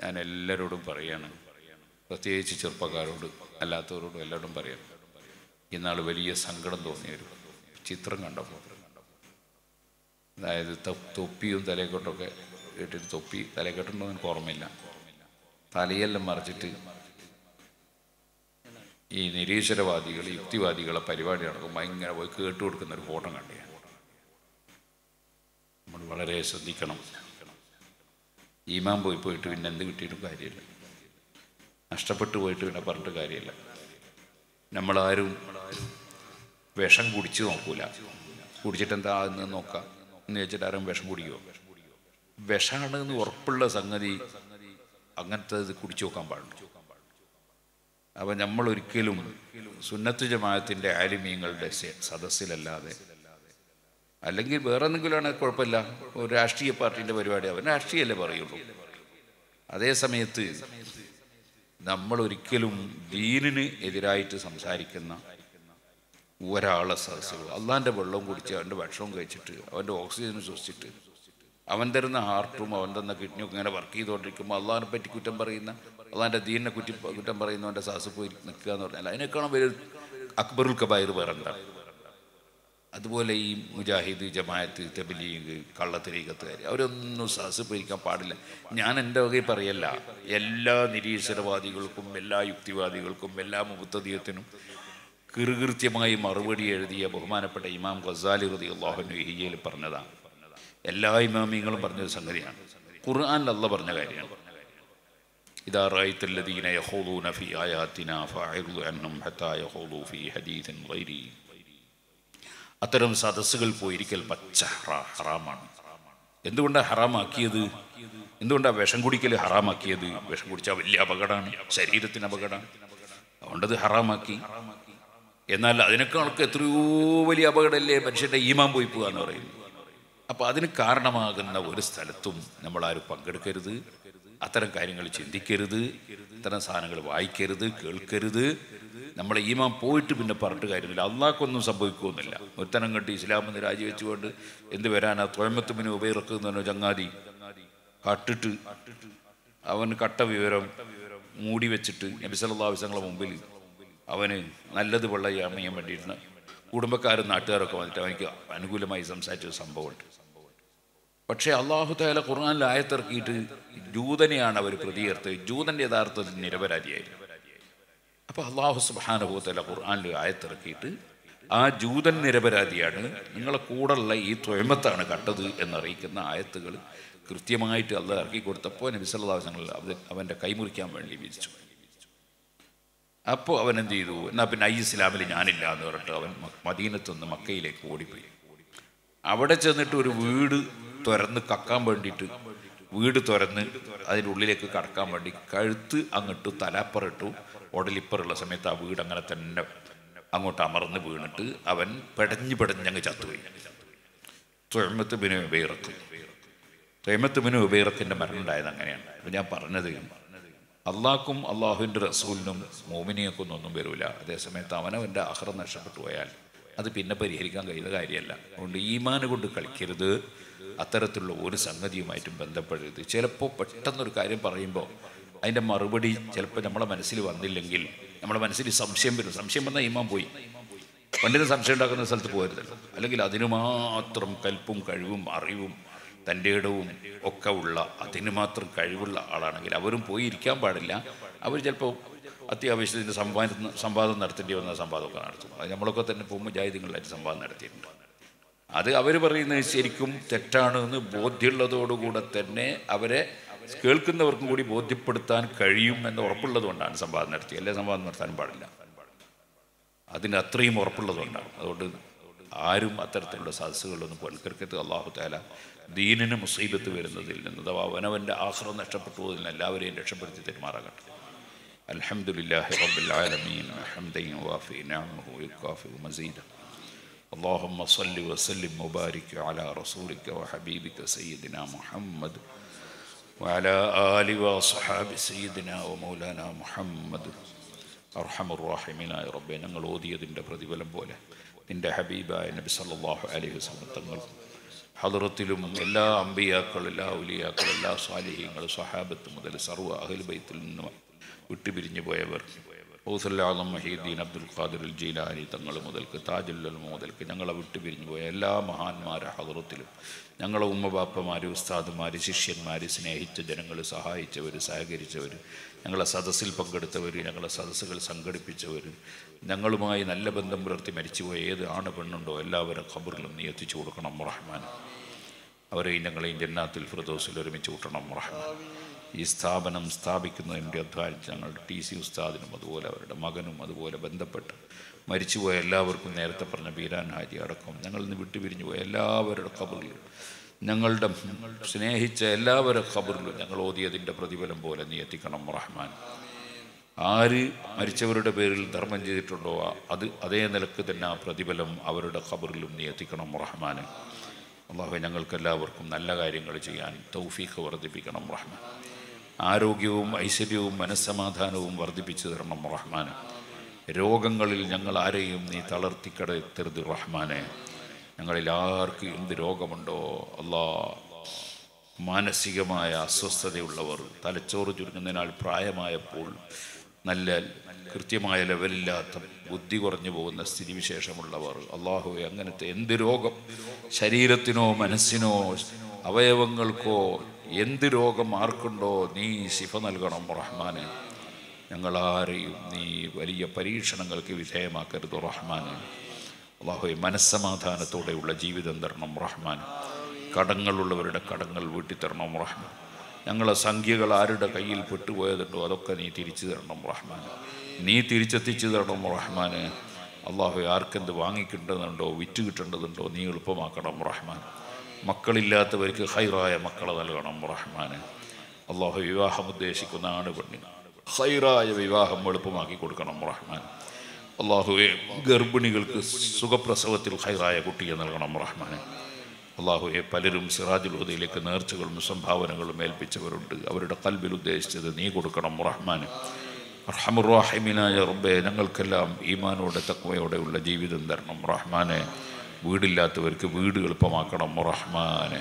ഞാൻ എല്ലാവരോടും പറയാണ് പ്രത്യേകിച്ച് ചെറുപ്പക്കാരോട് അല്ലാത്തവരോടും എല്ലാവരോടും പറയാം ഇന്നാൾ വലിയ സങ്കടം തോന്നിയൊരു ചിത്രം കണ്ടപ്പോൾ അതായത് തൊ- തൊപ്പിയും തലയെക്കൊട്ടൊക്കെ ഇട്ടിട്ട് തൊപ്പി തലയെക്കെട്ടുണ്ടോ എനിക്ക് ഓർമ്മയില്ല തലയെല്ലാം മറിച്ചിട്ട് ഈ നിരീശ്വരവാദികൾ യുക്തിവാദികളെ പരിപാടി നടക്കുമ്പോൾ ഇങ്ങനെ പോയി കേട്ടു കൊടുക്കുന്ന ഒരു ഫോട്ടോ കണ്ടു ഞാൻ. നമ്മൾ വളരെ ശ്രദ്ധിക്കണം ഈമാൻ പോയി പോയിട്ട് പിന്നെ എന്ത് കിട്ടിയിട്ടും കാര്യമില്ല നഷ്ടപ്പെട്ടു പോയിട്ട് പിന്നെ പറഞ്ഞിട്ട് കാര്യമില്ല നമ്മളാരും വിഷം കുടിച്ചു നോക്കൂല കുടിച്ചിട്ട് എന്താ എന്ന് നോക്കാം എന്ന് വെച്ചിട്ട് ആരും വിഷം കുടിക്കുമോ വിഷമാണ് എന്ന് ഉറപ്പുള്ള സംഗതി അങ്ങനത്തെ ഇത് കുടിച്ചു നോക്കാൻ പാടുള്ളൂ അപ്പം നമ്മൾ ഒരിക്കലും സുന്നത്ത് ജമാഅത്തിൻ്റെ ആലിമീങ്ങളുടെ സെ- സദസ്സിലല്ലാതെ അല്ലെങ്കിൽ വേറെ എന്തെങ്കിലും ആണെങ്കിൽ കുഴപ്പമില്ല ഒരു രാഷ്ട്രീയ പാർട്ടീൻ്റെ പരിപാടി അവൻ രാഷ്ട്രീയമല്ലേ പറയുള്ളൂ അതേ സമയത്ത് നമ്മൾ ഒരിക്കലും ദീനിന് എതിരായിട്ട് സംസാരിക്കുന്ന ഒരാളെ സദസ്സുകൾ അള്ളാൻ്റെ വെള്ളം കുടിച്ച് അവൻ്റെ ഭക്ഷണം കഴിച്ചിട്ട് അവൻ്റെ ഓക്സിജൻ ശ്വസിച്ചിട്ട് അവൻ തരുന്ന ഹാർട്ടും അവൻ തന്ന കിഡ്നിയും ഒക്കെ ഇങ്ങനെ വർക്ക് ചെയ്തുകൊണ്ടിരിക്കുമ്പോൾ അള്ളാഹിനെ പറ്റി കുറ്റം പറയുന്ന അള്ളാഹിൻ്റെ ദീനിനെ കുറ്റി കുറ്റം പറയുന്നവൻ്റെ സദസ്സ് പോയി നിൽക്കുക എന്ന് പറഞ്ഞാൽ അതിനേക്കാളും വലിയ അക്ബറുൽ കബായിർ വേറെ എന്താണ് അതുപോലെ ഈ മുജാഹിദ് ജമാഅത്ത് തബലീഗ് കള്ളത്തരീകത്തുകാർ അവരൊന്നും സഹസ് പോയിരിക്കാൻ പാടില്ല ഞാൻ എൻ്റെ വകയിൽ പറയല്ല എല്ലാ നിരീശ്വരവാദികൾക്കും എല്ലാ യുക്തിവാദികൾക്കും എല്ലാ മുബത്തദീയത്തിനും കൃകൃത്യമായി മറുപടി എഴുതിയ ബഹുമാനപ്പെട്ട ഇമാം ഖസാലി റതി അള്ളാഹുനു ഹിജയിൽ പറഞ്ഞതാണ് എല്ലാ ഇമാമിങ്ങളും പറഞ്ഞൊരു സംഗതിയാണ് ഖുർആൻ അല്ല പറഞ്ഞ കാര്യമാണ് إذا رأيت الذين يخوضون في آياتنا فأعرض عنهم حتى يخوضوا في حديث غيره അത്തരം സദസ്സുകൾ പോയിരിക്കൽ പച്ച ഹറാ- ഹറാമാണ് എന്തുകൊണ്ടാണ് ഹറാമാക്കിയത് എന്തുകൊണ്ടാണ് വിഷം കുടിക്കൽ ഹറാമാക്കിയത് വിഷം കുടിച്ചാൽ വലിയ അപകടമാണ് ശരീരത്തിന് അപകടമാണ് അതുകൊണ്ടത് ഹറാമാക്കി എന്നാൽ അതിനേക്കാൾക്ക് എത്രയോ വലിയ അപകടമല്ലേ മനുഷ്യൻ്റെ ഈമാൻ പോയി പോകുക എന്ന് പറയുന്നത് അപ്പോൾ അതിന് കാരണമാകുന്ന ഒരു സ്ഥലത്തും നമ്മൾ ആരും പങ്കെടുക്കരുത് അത്തരം കാര്യങ്ങൾ ചിന്തിക്കരുത് ഇത്തരം സാധനങ്ങൾ വായിക്കരുത് കേൾക്കരുത് നമ്മളെ ഈമാൻ പോയിട്ട് പിന്നെ പറഞ്ഞിട്ട് കാര്യമില്ല അള്ളാഹ്ക്കൊന്നും സംഭവിക്കുമെന്നില്ല ഒരുത്തനം കണ്ട് ഇസ്ലാമെന്ന് രാജിവെച്ചുകൊണ്ട് എന്ത് വരാനാ തൊഴമത്തുമിന് ഉപയിറക്കുന്ന ചങ്ങാതി കട്ടിട്ട് അവൻ കട്ട വിവരം മൂടി വെച്ചിട്ട് നബി സല്ലല്ലാഹു അലൈഹി വസല്ലമയുടെ മുമ്പിൽ അവന് നല്ലത് വെള്ളം ചെയ്യാൻ വേണ്ടിയിരുന്ന കുടുംബക്കാരും നാട്ടുകാരൊക്കെ വന്നിട്ട് അവനിക്ക് അനുകൂലമായി സംസാരിച്ച ഒരു സംഭവമുണ്ട് പക്ഷേ അള്ളാഹു താല ഖുർആാനിൽ ആയത്തിറക്കിയിട്ട് ജൂതനെയാണ് അവർ പ്രതിയേർത്ത് ജൂതൻ്റെ യഥാർത്ഥത്തിൽ നിരപരാധിയായിരുന്നു അപ്പോൾ അള്ളാഹു സുബാനുഭവത്തല ഖുർആാനിൽ ആയത്തിറക്കിയിട്ട് ആ ജൂതൻ നിരപരാധിയാണ് നിങ്ങളെ കൂടെയുള്ള ഈ തൊഴമത്താണ് കണ്ടത് എന്നറിയിക്കുന്ന ആയത്തുകൾ കൃത്യമായിട്ട് അള്ളാഹ് ഇറക്കി കൊടുത്തപ്പോൾ നബി സല്ലല്ലാഹു അലൈഹി വസല്ലം അവൻ അവൻ്റെ കൈമുറിക്കാൻ വേണ്ടി വിധിച്ചു അപ്പോൾ അവൻ എന്ത് ചെയ്തു എന്നാൽ പിന്നെ ഐ ഇസ്ലാമിൽ ഞാനില്ല എന്ന് പറഞ്ഞിട്ട് അവൻ മ- മദീനത്തുനിന്ന് മക്കയിലേക്ക് ഓടിപ്പോയി അവിടെ ചെന്നിട്ട് ഒരു വീട് തുറന്ന് കക്കാൻ വേണ്ടിയിട്ട് വീട് തുറന്ന് അതിൻ്റെ ഉള്ളിലേക്ക് കടക്കാൻ വേണ്ടി കഴുത്ത് അങ്ങോട്ട് തലാപ്പറിട്ടു ഉടലിപ്പറുള്ള സമയത്ത് ആ വീട് അങ്ങനെ തന്നെ അങ്ങോട്ട് അമർന്ന് വീണിട്ട് അവൻ പെടഞ്ഞ് പെടഞ്ഞ് അങ്ങ് ചത്തുപോയി തൊഴമത്ത് ബിനു ഉപേറത്ത് തൊഴമത്ത് ബിനു ഉപേറത്തിൻ്റെ മരണം ഉണ്ടായത് അങ്ങനെയാണ് അപ്പം ഞാൻ പറഞ്ഞത് അള്ളാഹ്ക്കും അള്ളാഹുവിൻ്റെ റസൂലിനും മോമിനിയക്കും ഒന്നും വരില്ല അതേസമയത്ത് അവനവൻ്റെ അഹ്റം നഷ്ടപ്പെട്ടു പോയാൽ അത് പിന്നെ പരിഹരിക്കാൻ കഴിയുന്ന കാര്യമല്ല അതുകൊണ്ട് ഈമാന് കൊണ്ട് കളിക്കരുത് അത്തരത്തിലുള്ള ഒരു സംഗതിയുമായിട്ടും ബന്ധപ്പെടരുത് ചിലപ്പോൾ പെട്ടെന്നൊരു കാര്യം പറയുമ്പോൾ അതിൻ്റെ മറുപടി ചിലപ്പോൾ നമ്മളെ മനസ്സിൽ വന്നില്ലെങ്കിൽ നമ്മളെ മനസ്സിൽ സംശയം വരും സംശയം വന്നാൽ ഈമാൻ പോയി പണ്ടിന് സംശയം ഉണ്ടാക്കുന്ന സ്ഥലത്ത് പോകരുതല്ലോ അല്ലെങ്കിൽ അതിന് മാത്രം കൽപ്പും കഴിവും അറിവും തൻ്റെ ഇടവും ഒക്കെ ഉള്ള അതിന് മാത്രം കഴിവുള്ള ആളാണെങ്കിൽ അവരും പോയി ഇരിക്കാൻ പാടില്ല അവർ ചിലപ്പോൾ അത്യാവശ്യത്തിന് സമ്പാദം സംവാദം നടത്തേണ്ടി വന്ന സംവാദമൊക്കെ നടത്തും അത് നമ്മളൊക്കെ തന്നെ പോകുമ്പോൾ ജാതികളായിട്ട് സംവാദം നടത്തിയിട്ടുണ്ട് അത് അവർ പറയുന്നത് ശരിക്കും തെറ്റാണ് എന്ന് ബോധ്യമുള്ളതോടുകൂടെ തന്നെ അവരെ കേൾക്കുന്നവർക്കും കൂടി ബോധ്യപ്പെടുത്താൻ കഴിയും എന്ന് ഉറപ്പുള്ളത് കൊണ്ടാണ് സംവാദം നടത്തി അല്ലെ സംവാദം നടത്താനും പാടില്ല അതിന് അത്രയും ഉറപ്പുള്ളതുകൊണ്ടാണ് അതുകൊണ്ട് ആരും അത്തരത്തിലുള്ള സദസ്സുകളൊന്നും പൽക്കർക്കത്ത് അള്ളാഹു താല ദീനിന് മുസീബത്ത് വരുന്നതിൽ നിന്ന് അഥവാ അവനവൻ്റെ ആശ്രമം നഷ്ടപ്പെട്ടു പോകുന്നതിൽ എല്ലാവരെയും രക്ഷപ്പെടുത്തി തെരുമാറാകട്ടെ الحمد لله رب العالمين حمدا يوافي نعمه ويكافئ مزيدا اللهم صل وسلم وبارك على رسولك وحبيبك سيدنا محمد وعلى آل وصحاب سيدنا ومولانا محمد അർഹമുറാഹിമീനായ റബ്ബെ ഞങ്ങൾ ഓതിയതിൻ്റെ പ്രതിഫലം പോലെ നിൻ്റെ ഹബീബായ നബി സല്ലല്ലാഹു അലൈഹി വസല്ലം തങ്ങൾ ഹദറത്തിലും എല്ലാ അമ്പിയാക്കൾ എല്ലാ ഉലിയാക്കൾ എല്ലാ സ്വാലിഹ്യങ്ങൾ സഹാബത്ത് മുതൽ സർവ്വ അഹൽബൈത്തിൽ നിന്ന് വിട്ടുപിരിഞ്ഞു പോയവർ ഔസല്ലാദം മഹീദ്ദീൻ അബ്ദുൽ ഖാദിർ ജീലാനി തങ്ങൾ മുതൽക്ക് താജുല്ലൽ മുതൽക്ക് ഞങ്ങളെ വിട്ടുപിരിഞ്ഞു പോയ എല്ലാ മഹാന്മാരെ ഹദറത്തിലും ഞങ്ങളെ ഉമ്മബാപ്പമാർ ഉസ്താദുമാർ ശിഷ്യന്മാർ സ്നേഹിച്ച ജനങ്ങൾ സഹായിച്ചവർ സഹകരിച്ചവർ ഞങ്ങളെ സദസ്സിൽ പങ്കെടുത്തവർ ഞങ്ങളെ സദസ്സുകൾ സംഘടിപ്പിച്ചവർ ഞങ്ങളുമായി നല്ല ബന്ധം പുലർത്തി മരിച്ചുപോയ ഏത് ആണ് പെണ്ണുണ്ടോ എല്ലാവരും ഖബറിലും നീ എത്തിച്ചു കൊടുക്കണം റഹ്മാൻ അവരെയും ഞങ്ങളെയും ജന്നാത്തിൽ ഫിറദോസിൽ ഒരുമിച്ച് കൂട്ടണം റഹ്മാൻ ഈ സ്ഥാപനം സ്ഥാപിക്കുന്നതിൻ്റെ അധ്വാനിച്ച് ഞങ്ങളുടെ ടി സി ഉസ്താദിനും അതുപോലെ അവരുടെ മകനും അതുപോലെ ബന്ധപ്പെട്ട് മരിച്ചുപോയ എല്ലാവർക്കും നേരത്തെ പറഞ്ഞ ബീരാൻ ഹാജി അടക്കം ഞങ്ങൾ ഇന്ന് വിട്ടുപിരിഞ്ഞു പോയ എല്ലാവരുടെ ഖബറിലും ഞങ്ങളുടെ സ്നേഹിച്ച എല്ലാവരുടെ ഖബറിലും ഞങ്ങൾ ഓതിയതിൻ്റെ പ്രതിഫലം പോലെ നീ എത്തിക്കണം റഹ്മാൻ ആര് മരിച്ചവരുടെ പേരിൽ ധർമ്മം ചെയ്തിട്ടുണ്ടോ അത് അതേ നിലക്ക് തന്നെ ആ പ്രതിഫലം അവരുടെ ഖബറിലും നീ എത്തിക്കണം റഹ്മാൻ അള്ളാഹു ഞങ്ങൾക്കെല്ലാവർക്കും നല്ല കാര്യങ്ങൾ ചെയ്യാൻ തൗഫീഖ് വർദ്ധിപ്പിക്കണം റഹ്മാൻ ആരോഗ്യവും ഐശ്വര്യവും മനസ്സമാധാനവും വർദ്ധിപ്പിച്ചു തരണം റഹ്മാൻ രോഗങ്ങളിൽ ഞങ്ങൾ ആരെയും നീ തളർത്തിക്കടത്തരുത് റഹ്മാനെ ഞങ്ങളിൽ ആർക്ക് എന്ത് രോഗമുണ്ടോ അല്ലാ മാനസികമായ അസ്വസ്ഥതയുള്ളവർ തലച്ചോറ് ചുരുങ്ങുന്നതിനാൽ പ്രായമായപ്പോൾ നല്ല കൃത്യമായ ലെവലില്ലാത്ത ബുദ്ധി കുറഞ്ഞു പോകുന്ന സ്ഥിതിവിശേഷമുള്ളവർ അള്ളാഹുവെ അങ്ങനത്തെ എന്ത് രോഗം ശരീരത്തിനോ മനസ്സിനോ അവയവങ്ങൾക്കോ എന്ത് രോഗം ആർക്കുണ്ടോ നീ ശിഫ നൽകണം റഹ്മാന് ഞങ്ങളാരെയും നീ വലിയ പരീക്ഷണങ്ങൾക്ക് വിധേയമാക്കരുത് റഹ്മാന് അള്ളാഹുവെ മനസ്സമാധാനത്തോടെയുള്ള ജീവിതം തരണം റഹ്മാൻ കടങ്ങളുള്ളവരുടെ കടങ്ങൾ വീട്ടി തരണം റഹ്മാൻ ഞങ്ങളെ സംഖ്യകൾ ആരുടെ കയ്യിൽ പെട്ടുപോയതുണ്ടോ അതൊക്കെ നീ തിരിച്ചു തരണം റഹ്മാൻ നീ തിരിച്ചെത്തിച്ചു തരണം റഹ്മാന് അള്ളാഹു ആർക്കെന്ത് വാങ്ങിക്കിട്ടുന്നുണ്ടോ വിറ്റ് കിട്ടേണ്ടതുണ്ടോ നീ എളുപ്പമാക്കണം റഹ്മാൻ മക്കളില്ലാത്തവർക്ക് ഹൈറായ മക്കളെ നൽകണം റഹ്മാന് അള്ളാഹു വിവാഹം ഉദ്ദേശിക്കുന്ന ആണ് പെണ്ണിന് ഹൈറായ വിവാഹം എളുപ്പമാക്കി കൊടുക്കണം റഹ്മാൻ അള്ളാഹുവെ ഗർഭിണികൾക്ക് സുഖപ്രസവത്തിൽ ഹൈറായ കുട്ടിയെ നൽകണം റഹ്മാനെ അള്ളാഹുവെ പലരും സിറാജുൽ ഹുദയിലേക്ക് നേർച്ചകളും സംഭാവനകളും ഏൽപ്പിച്ചവരുണ്ട് അവരുടെ കൽബിൽ ഉദ്ദേശിച്ചത് നീ കൊടുക്കണം റഹ്മാന് റഹമുറാഹിമിനായ റബ്ബെ ഞങ്ങൾക്കെല്ലാം ഈമാനോടെ തക്വയോടെയുള്ള ജീവിതം തരണം റഹ്മാനെ വീടില്ലാത്തവർക്ക് വീട് എളുപ്പമാക്കണം റഹ്മാനെ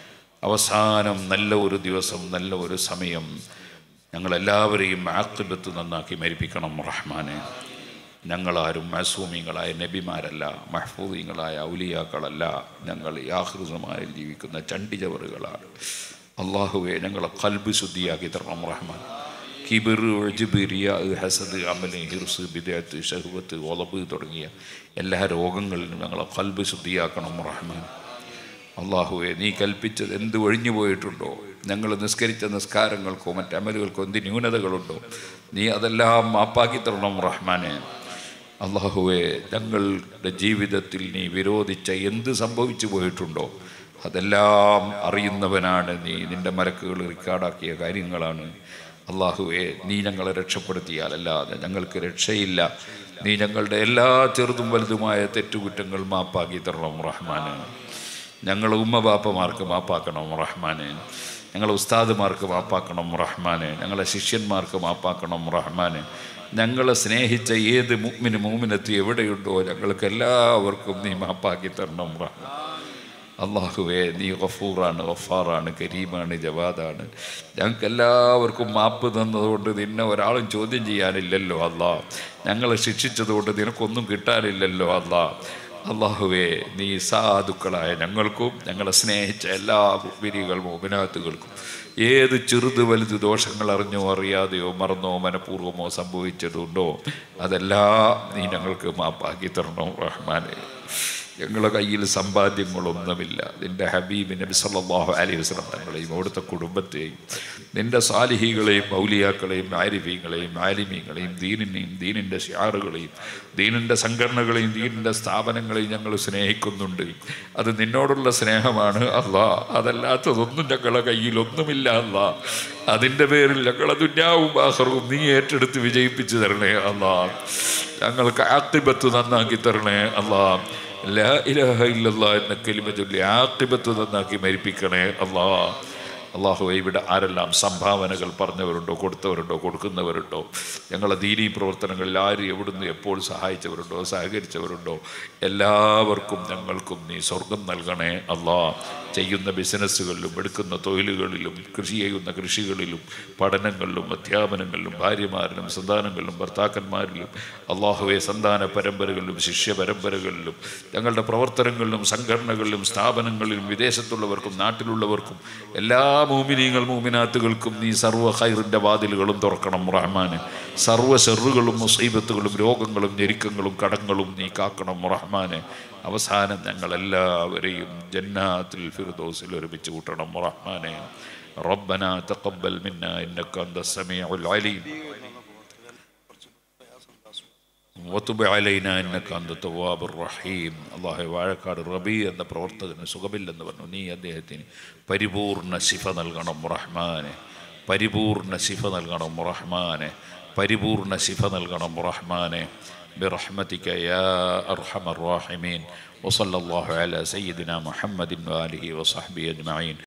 അവസാനം നല്ല ഒരു ദിവസം നല്ല ഒരു സമയം ഞങ്ങളെല്ലാവരെയും ആക്കിബത്ത് നന്നാക്കി മരിപ്പിക്കണം റഹ്മാനെ ഞങ്ങളാരും മസൂമിങ്ങളായ നബിമാരല്ല മഹ്ഫൂദിങ്ങളായ ഔലിയാക്കളല്ല ഞങ്ങൾ യാഹൃതമായി ജീവിക്കുന്ന ചണ്ടിചവറുകളാണ് അള്ളാഹുവെ ഞങ്ങളെ കൽബ് ശുദ്ധിയാക്കി തരണം റഹ്മാൻ കിബിർ ഒഴുബിരിയ ഹസദ് അമല് ഹിർസ് ബിദാത്ത് ഷഹുവത്ത് ഒളബ് തുടങ്ങിയ എല്ലാ രോഗങ്ങളിലും ഞങ്ങളെ കൽബ് ശുദ്ധിയാക്കണം റഹ്മാൻ അള്ളാഹുവെ നീ കൽപ്പിച്ചത് എന്ത് ഒഴിഞ്ഞു പോയിട്ടുണ്ടോ ഞങ്ങൾ നിസ്കരിച്ച നിസ്കാരങ്ങൾക്കോ മറ്റമലുകൾക്കോ എന്ത് ന്യൂനതകളുണ്ടോ നീ അതെല്ലാം മാപ്പാക്കി തരണം റഹ്മാനെ അള്ളാഹുവെ ഞങ്ങളുടെ ജീവിതത്തിൽ നീ വിരോധിച്ച എന്ത് സംഭവിച്ചു പോയിട്ടുണ്ടോ അതെല്ലാം അറിയുന്നവനാണ് നീ നിന്റെ മരക്കുകൾ റെക്കോർഡാക്കിയ കാര്യങ്ങളാണ് അള്ളാഹുവെ നീ ഞങ്ങളെ രക്ഷപ്പെടുത്തിയാലല്ലാതെ ഞങ്ങൾക്ക് രക്ഷയില്ല നീ ഞങ്ങളുടെ എല്ലാ ചെറുതും വലുതുമായ തെറ്റുകുറ്റങ്ങൾ മാപ്പാക്കി തരണം റഹ്മാന് ഞങ്ങളെ ഉമ്മ ബാപ്പമാർക്ക് മാപ്പാക്കണം റഹ്മാനെ ഞങ്ങളെ ഉസ്താദുമാർക്ക് മാപ്പാക്കണം റഹ്മാനെ ഞങ്ങളെ ശിഷ്യന്മാർക്ക് മാപ്പാക്കണം റഹ്മാനെ ഞങ്ങളെ സ്നേഹിച്ച ഏത് മുമ്മിന് മൂമിനെത്തി എവിടെയുണ്ടോ ഞങ്ങൾക്ക് എല്ലാവർക്കും നീ മാപ്പാക്കി തരണം റഹ്മാൻ അള്ളാഹുവേ നീ ഗഫൂറാണ് ഗഫാറാണ് കരീമാണ് ജവാദാണ് ഞങ്ങൾക്ക് എല്ലാവർക്കും മാപ്പ് തന്നതുകൊണ്ട് നിന്നെ ഒരാളും ചോദ്യം ചെയ്യാനില്ലല്ലോ അല്ലാ ഞങ്ങളെ ശിക്ഷിച്ചതുകൊണ്ട് നിനക്കൊന്നും കിട്ടാനില്ലല്ലോ അല്ലാ അള്ളാഹുവേ നീ സാധുക്കളായ ഞങ്ങൾക്കും ഞങ്ങളെ സ്നേഹിച്ച എല്ലാ വിരികൾ മോമിനാത്തുകൾക്കും ഏത് ചെറുത് വലുത് ദോഷങ്ങൾ അറിഞ്ഞോ അറിയാതെയോ മറന്നോ മനഃപൂർവ്വമോ സംഭവിച്ചതുണ്ടോ അതെല്ലാം നീ ഞങ്ങൾക്ക് മാപ്പാക്കി തരണം റഹ്മാനെ ഞങ്ങളുടെ കയ്യിൽ സമ്പാദ്യങ്ങളൊന്നുമില്ല നിന്റെ ഹബീബ് നബി സല്ലല്ലാഹു അലൈഹി വസല്ലം തങ്ങളെയും അവിടുത്തെ കുടുംബത്തെയും നിന്റെ സാലിഹികളെയും മൗലിയാക്കളെയും ആരിഫീങ്ങളെയും ആലിമീങ്ങളെയും ദീനിനെയും ദീനിൻ്റെ ഷിയാറുകളെയും ദീനിൻ്റെ സംഘടനകളെയും ദീനിൻ്റെ സ്ഥാപനങ്ങളെയും ഞങ്ങൾ സ്നേഹിക്കുന്നുണ്ട് അത് നിന്നോടുള്ള സ്നേഹമാണ് അല്ലാ അതല്ലാത്തതൊന്നും ഞങ്ങളുടെ കയ്യിലൊന്നുമില്ല അല്ലാ അതിൻ്റെ പേരിൽ ഞങ്ങളെ ദുന്യാവും ആഹ്റവും നീ ഏറ്റെടുത്ത് വിജയിപ്പിച്ചു തരണേ അല്ലാ ഞങ്ങൾക്ക് ആക്തിബത്ത് നന്നാക്കി തരണേ അല്ലാ ലാ ഇലാഹ ഇല്ലല്ലാ എന്ന കലിമ ചൊല്ലി ആക്കിബത്ത് നന്നാക്കി മരിപ്പിക്കണേ അല്ലാ അള്ളാഹു ഇവിടെ ആരെല്ലാം സംഭാവനകൾ പറഞ്ഞവരുണ്ടോ കൊടുത്തവരുണ്ടോ കൊടുക്കുന്നവരുണ്ടോ ഞങ്ങളെ ദീനീ പ്രവർത്തനങ്ങളിൽ ആര് എവിടുന്ന് എപ്പോൾ സഹായിച്ചവരുണ്ടോ സഹകരിച്ചവരുണ്ടോ എല്ലാവർക്കും ഞങ്ങൾക്കും നീ സ്വർഗം നൽകണേ അള്ളാ ചെയ്യുന്ന ബിസിനസ്സുകളിലും എടുക്കുന്ന തൊഴിലുകളിലും കൃഷി ചെയ്യുന്ന കൃഷികളിലും പഠനങ്ങളിലും അധ്യാപനങ്ങളിലും ഭാര്യമാരിലും സന്താനങ്ങളിലും ഭർത്താക്കന്മാരിലും അള്ളാഹുവെ സന്താന പരമ്പരകളിലും ശിഷ്യ പരമ്പരകളിലും ഞങ്ങളുടെ പ്രവർത്തനങ്ങളിലും സംഘടനകളിലും സ്ഥാപനങ്ങളിലും വിദേശത്തുള്ളവർക്കും നാട്ടിലുള്ളവർക്കും എല്ലാ മൂമിനീങ്ങൾ മൂമിനാത്തുകൾക്കും നീ സർവ്വ ഹൈറിൻ്റെ വാതിലുകളും തുറക്കണം റഹ്മാന് സർവ്വ ഷെറുകളും മുസീബത്തുകളും രോഗങ്ങളും ഞെരുക്കങ്ങളും കടങ്ങളും നീ കാക്കണം റഹ്മാന് അവസാനം ഞങ്ങളെല്ലാവരെയും ജന്നാത്തിൽ ഫിർദോസിൽ ഒരുമിച്ച് കൂട്ടണം റഹ്മാനെ ربنا تقبل منا انك انت السميع العليم وتب علينا انك انت التواب الرحيم അള്ളാഹു വാഴക്കാട് റബി എന്ന പ്രവർത്തകന് സുഖമില്ലെന്ന് പറഞ്ഞു നീ അദ്ദേഹത്തിന് പരിപൂർണ ശിഫ നൽകണം റഹ്മാനെ പരിപൂർണ ശിഫ നൽകണം റഹ്മാനെ പരിപൂർണ ശിഫ നൽകണം റഹ്മാനെ برحمتك يا أرحم الراحمين وصلى الله على سيدنا محمد وآله وصحبه أجمعين